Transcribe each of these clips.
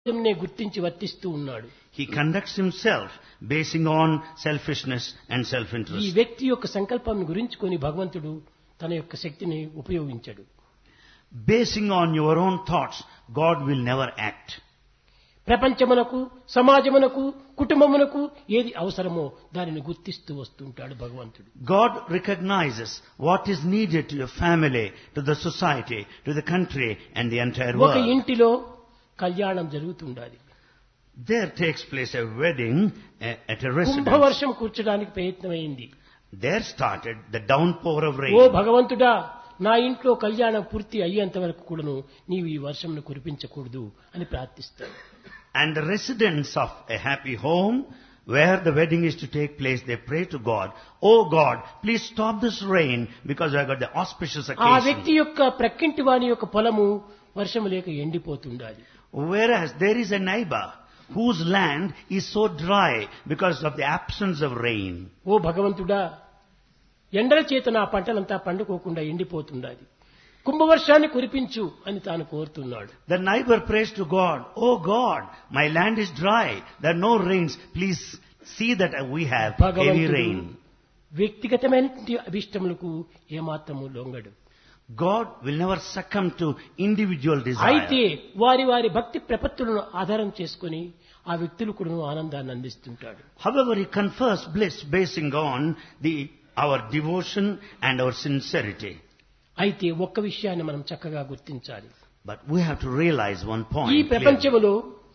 నే గుర్తించి వర్తిస్తూ ఉన్నాడు He conducts himself basing on selfishness and ఈ self-interest. వ్యక్తి యొక్క సంకల్పం గురించుకొని భగవంతుడు తన యొక్క శక్తిని ఉపయోగించడు Basing on your own thoughts, God will never act. ప్రపంచమునకు సమాజమునకు కుటుంబమునకు ఏది అవసరమో దానిని గుర్తిస్తూ వస్తుంటాడు భగవంతుడు God recognizes what is needed to your family, to the society, to the country and the entire ఒక world. ఇంటిలో కళ్యాణం జరుగుతుండాలి There takes place a wedding eh, at a residence. కుంభవర్షం కూర్చడానికి ప్రయత్నమైంది There started the downpour of oh rain. భగవంతుడా నా ఇంట్లో కళ్యాణం పూర్తి అయ్యేంత వరకు కూడాను నీవు ఈ వర్షంను కురిపించకూడదు అని ప్రార్థిస్తాడు And the residents of a happy home, where the wedding is to take place, they pray to God, Oh God, please stop this rain because I got the auspicious ఆ వ్యక్తి occasion. యొక్క ప్రక్కింటి వాని యొక్క పొలము వర్షము లేక ఎండిపోతుండాలి Whereas there is a neighbor whose land is so dry because of the absence of rain. ఓ భగవంతుడా ఎండల చేత నా పంటలంతా పండుకోకుండా ఎండిపోతుండాలి కుంభవర్షాన్ని కురిపించు అని తాను కోరుతున్నాడు The neighbor prays to God, Oh God, my land is dry, there are no rains, please see that we have heavy భగవంతుడు rain. వ్యక్తిగతమైనటువంటి అభిష్టములకు ఏమాత్రము లొంగడు God will never succumb to individual అయితే desire. వారి వారి భక్తి ప్రపత్తులను ఆధారం చేసుకుని ఆ వ్యక్తులు కూడా ఆనందాన్ని అందిస్తుంటాడు However, he confers bliss basing on the, our devotion and our sincerity. అయితే ఒక్క విషయాన్ని మనం చక్కగా గుర్తించాలి But we have to realize one ఈ point clearly. ప్రపంచములో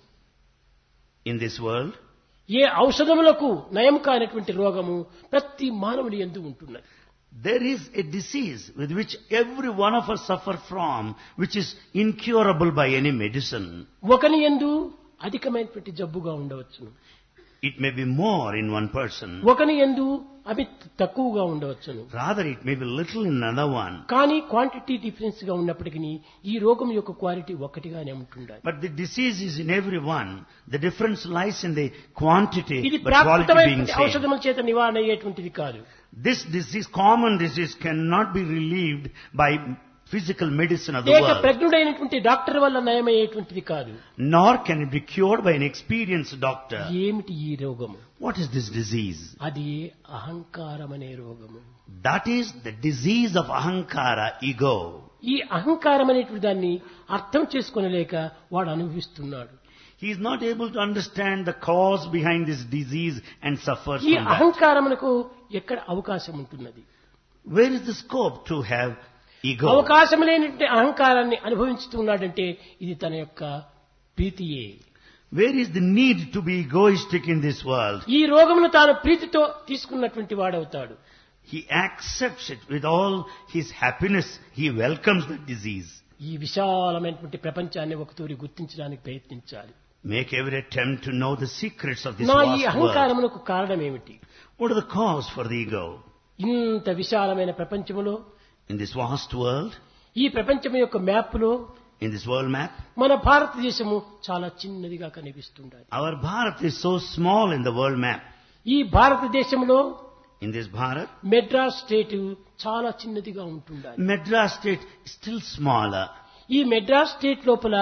in this world. ఏ ఔషధములకు నయం కానటువంటి రోగము ప్రతి మానవుని ఎందు ఉంటున్నది There is a disease with which every one of us suffer from, which is incurable by any medicine. ఒకని ఎందు అధికమైనటువంటి జబ్బుగా ఉండవచ్చును It may be more in one person. ఒకని ఎందు అవి తక్కువగా ఉండవచ్చును Rather, it may be little in another one. కానీ క్వాంటిటీ డిఫరెన్స్ గా ఉన్నప్పటికీ ఈ రోగం యొక్క క్వాలిటీ ఒక్కటిగానే ఉంటుండాలి But the disease is in everyone. The difference lies in the quantity, ఇది but quality being ప్రాప్తమైనటువంటి same. ఔషధముల చేత నివారణ అయ్యేటువంటిది కాదు This disease, common disease, cannot be relieved by physical medicine of the లేక world. ప్రజ్ఞుడైనటువంటి డాక్టర్ వల్ల నయమయ్యేటువంటిది కాదు Nor can it be cured by an experienced doctor. ఏమిటి ఈ రోగము What is this disease? అది అహంకారం అనే రోగము That is the disease of ahankara, ego. ఈ అహంకారం అనేటువంటి దాన్ని అర్థం చేసుకోనలేక వాడు అనుభవిస్తున్నాడు He is not able to understand the cause behind this disease and suffers ఈ from that. అహంకారమునకు ఎక్కడ అవకాశం ఉంటున్నది Where is the scope to have ego? అవకాశం లేనటువంటి అహంకారాన్ని అనుభవించుతున్నాడంటే ఇది తన యొక్క ప్రీతియే Where is the need to be egoistic in this world? ఈ రోగమును తాను ప్రీతితో తీసుకున్నటువంటి వాడవుతాడు He accepts it with all his happiness. He welcomes the disease. ఈ విశాలమైనటువంటి ప్రపంచాన్ని ఒక తూరి గుర్తించడానికి ప్రయత్నించాలి Make every attempt to know the secrets of this నా ఈ vast world. అహంకారమునకు కారణం ఏమిటి What are the cause for the ego? ఇంత విశాలమైన ప్రపంచములో In this vast world, ఈ ప్రపంచం యొక్క మ్యాప్లో in this world map, మన భారతదేశము చాలా చిన్నదిగా కనిపిస్తుండాలి our Bharat is so small in the world map. ఈ భారతదేశంలో In this Bharat, Madras state చాలా చిన్నదిగా ఉంటుండాలి Madras state is still smaller. ఈ మెడ్రాస్ స్టేట్ లోపల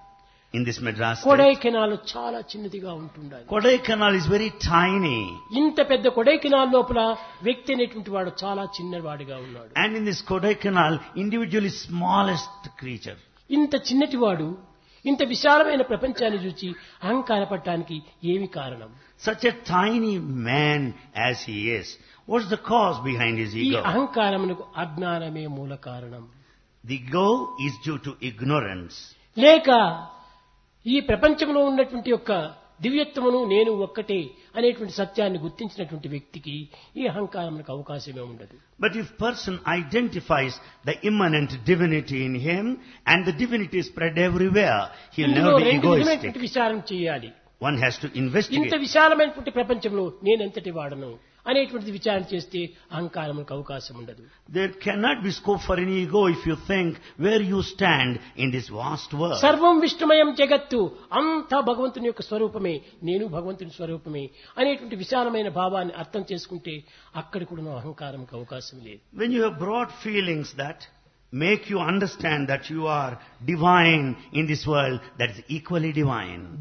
In this Madras state, Kodaikanal చాలా చిన్నదిగా ఉంటుండాలి Kodaikanal is very tiny. ఇంత పెద్ద కొడైకెనాల్ లోపల వ్యక్తి అనేటువంటి వాడు చాలా చిన్నవాడిగా ఉన్నాడు And in this Kodaikanal, individual is smallest creature. ఇంత చిన్నటివాడు ఇంత విశాలమైన ప్రపంచాన్ని చూచి అహంకారపడటానికి ఏమి కారణం Such a tiny man as he is. What's the cause behind his ఈ ego? అహంకారమునకు అజ్ఞానమే మూల కారణం The ego is due to ignorance. లేక ఈ ప్రపంచంలో ఉన్నటువంటి యొక్క దివ్యత్వమును నేను ఒక్కటే అనేటువంటి సత్యాన్ని గుర్తించినటువంటి వ్యక్తికి ఈ అహంకారమునకు అవకాశమే ఉండదు But if person identifies the immanent divinity in him and the divinity is spread everywhere, he'll ఇందులో never be రెండు egoistic. విధమైనటువంటి విచారం చేయాలి One has to ఇంత investigate. విశాలమైనటువంటి ప్రపంచంలో నేనెంతటి వాడను అనేటువంటిది విచారణ చేస్తే అహంకారములకు అవకాశం ఉండదు There cannot be scope for any ego if you think where you stand in this vast world. సర్వం విష్ణుమయం జగత్తు అంతా భగవంతుని యొక్క స్వరూపమే నేను భగవంతుని స్వరూపమే అనేటువంటి విశాలమైన భావాన్ని అర్థం చేసుకుంటే అక్కడ కూడా అహంకారంకి అవకాశం లేదు When you have broad feelings that make you understand that you are divine in this world, that is equally divine.